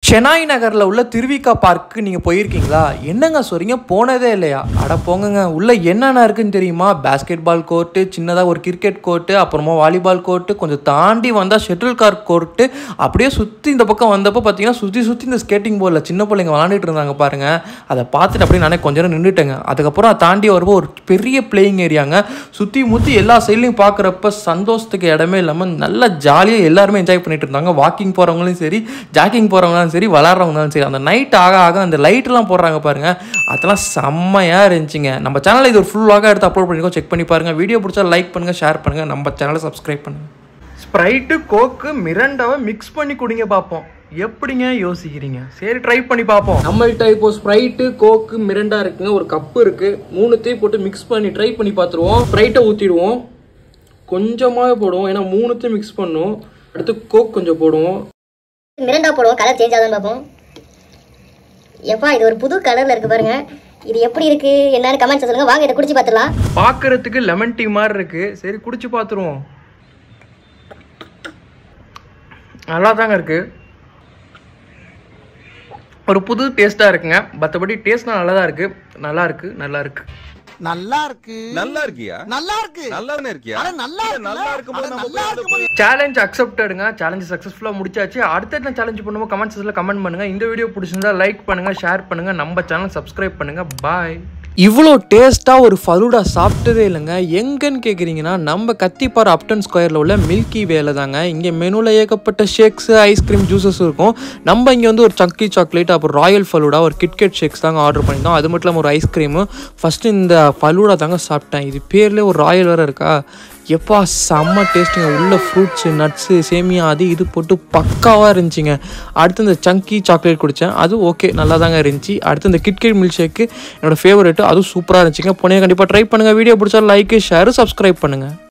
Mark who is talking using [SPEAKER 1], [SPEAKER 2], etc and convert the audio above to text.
[SPEAKER 1] சென்னாய் நகரில் உள்ள திருவிக்கா பார்க்கு நீங்கள் போயிருக்கீங்களா என்னங்க சொல்றீங்க போனதே இல்லையா அட போங்கங்க உள்ள என்னென்ன இருக்குன்னு தெரியுமா பேஸ்கெட் பால் கோர்ட்டு சின்னதாக ஒரு கிரிக்கெட் கோர்ட்டு அப்புறமா வாலிபால் கோர்ட்டு கொஞ்சம் தாண்டி வந்தால் ஷட்டில் கார்க் கோர்ட்டு அப்படியே சுற்றி இந்த பக்கம் வந்தப்போ பார்த்தீங்கன்னா சுற்றி சுற்றி இந்த ஸ்கேட்டிங் போர்டில் சின்ன பிள்ளைங்க விளாண்டுட்டு இருந்தாங்க பாருங்க அதை பார்த்துட்டு அப்படியே நானே கொஞ்ச நேரம் நின்றுட்டேங்க அதுக்கப்புறம் அதை தாண்டி வரும்போது ஒரு பெரிய பிளேயிங் ஏரியாங்க சுற்றி முற்றி எல்லா சைட்லையும் பார்க்குறப்ப சந்தோஷத்துக்கு இடமே இல்லாமல் நல்லா ஜாலியாக எல்லாருமே என்ஜாய் பண்ணிட்டு இருந்தாங்க வாக்கிங் போகிறவங்களும் சரி ஜாக்கிங் போகிறவங்களும் சரி விளாட்றவங்களும் சரி அந்த நைட் ஆக ஆக அந்த லைட்லாம் போடுறாங்க பாருங்க அதெல்லாம் செம்மையாக இருந்துச்சுங்க நம்ம சேனலில் இது ஒரு ஃபுல் வாக எடுத்து அப்லோட் பண்ணிக்கோ செக் பண்ணி பாருங்க வீடியோ பிடிச்சா லைக் பண்ணுங்க ஷேர் பண்ணுங்க நம்ம சேனலை சப்ஸ்கிரைப் பண்ணுங்க ஸ்ப்ரைட்டு கோக்கு மிரண்டாவை மிக்ஸ் பண்ணி குடிங்க பார்ப்போம் எப்படிங்க யோசிக்கிறீங்க சரி ட்ரை பண்ணி பார்ப்போம் நம்மள்ட்ட இப்போ ஸ்ப்ரைட்டு கோக்கு மிரண்டா இருக்குங்க ஒரு கப்பு இருக்கு மூணுத்தையும் போட்டு மிக்ஸ் பண்ணி ட்ரை பண்ணி பார்த்துருவோம் ஸ்ப்ரைட்டை ஊற்றிடுவோம் கொஞ்சமாக போடுவோம் ஏன்னா மூணுத்தையும் மிக்ஸ் பண்ணும் அடுத்து கோக் கொஞ்சம் போடுவோம்
[SPEAKER 2] மிரண்டா போடுவோம் கலர் சேஞ்ச் ஆகுதுன்னு பார்ப்போம் எப்பா இது ஒரு புது கலர்ல இருக்கு பாருங்க இது எப்படி இருக்கு என்னன்னு கமெண்ட்ஸ் சொல்லுங்க வாங்க இதை குடிச்சு பார்த்துடலாம்
[SPEAKER 1] பார்க்கறதுக்கு லெமன் டீ மாதிரி இருக்கு சரி குடிச்சு பார்த்துருவோம் நல்லா தாங்க இருக்கு ஒரு புது டேஸ்ட்டாக இருக்குங்க மற்றபடி டேஸ்ட்லாம் நல்லா தான் இருக்கு நல்லா இருக்கு நல்லா இருக்கு
[SPEAKER 3] நல்லா இருக்கு
[SPEAKER 4] நல்லா இருக்கியா
[SPEAKER 3] நல்லா இருக்கு
[SPEAKER 4] நல்லா தானே இருக்கியா
[SPEAKER 3] அட நல்லா
[SPEAKER 4] இல்ல,
[SPEAKER 3] இருக்குல்ல?
[SPEAKER 4] நல்லா இருக்கும்போது
[SPEAKER 3] அட
[SPEAKER 4] நம்ம
[SPEAKER 3] நல்லா
[SPEAKER 4] போய்
[SPEAKER 3] இருக்கும்போது
[SPEAKER 1] சேலஞ்ச் அக்செப்டடுங்க சேலஞ்ச் சக்ஸஸ்ஃபுல்லாக முடிச்சாச்சு அடுத்த என்ன சேலஞ்ச் பண்ணுவோம் கமெண்ட் செக்ஷனில் கமெண்ட் பண்ணுங்க இந்த வீடியோ பிடிச்சிருந்தா லைக் பண்ணுங்க ஷேர் பண்ணுங்க நம்ம சேனல் சப்ஸ்கிரைப் பண்ணுங்க பாய் இவ்வளோ டேஸ்ட்டாக ஒரு ஃபலூடா சாப்பிட்டதே இல்லைங்க எங்கன்னு கேட்குறீங்கன்னா நம்ம கத்திப்பாறை அப்டன் ஸ்கொயரில் உள்ள மில்கி வேலை தாங்க இங்கே மெனுவில் ஏகப்பட்ட ஷேக்ஸு ஐஸ்கிரீம் ஜூஸஸ் இருக்கும் நம்ம இங்கே வந்து ஒரு சக்கி சாக்லேட் அப்புறம் ராயல் ஃபலூடா ஒரு கிட்கெட் ஷேக்ஸ் தாங்க ஆர்டர் பண்ணியிருந்தோம் அது மட்டும் இல்லாமல் ஒரு ஐஸ்கிரீமு ஃபஸ்ட்டு இந்த ஃபலூடா தாங்க சாப்பிட்டேன் இது பேர்லேயே ஒரு ராயல் வேறு இருக்கா எப்பா செம்ம டேஸ்ட்டுங்க உள்ள ஃப்ரூட்ஸு நட்ஸு சேமியா அது இது போட்டு பக்காவாக இருந்துச்சுங்க அடுத்து இந்த சங்கி சாக்லேட் குடித்தேன் அது ஓகே நல்லா தாங்க இருந்துச்சு அடுத்து இந்த கிட்கெட் மில்க் ஷேக்கு என்னோட ஃபேவரெட்டு அதுவும் சூப்பராக இருந்துச்சுங்க பொண்ணையை கண்டிப்பாக ட்ரை பண்ணுங்கள் வீடியோ பிடிச்சா லைக்கு ஷேரு சப்ஸ்கிரைப் பண்ணுங்கள்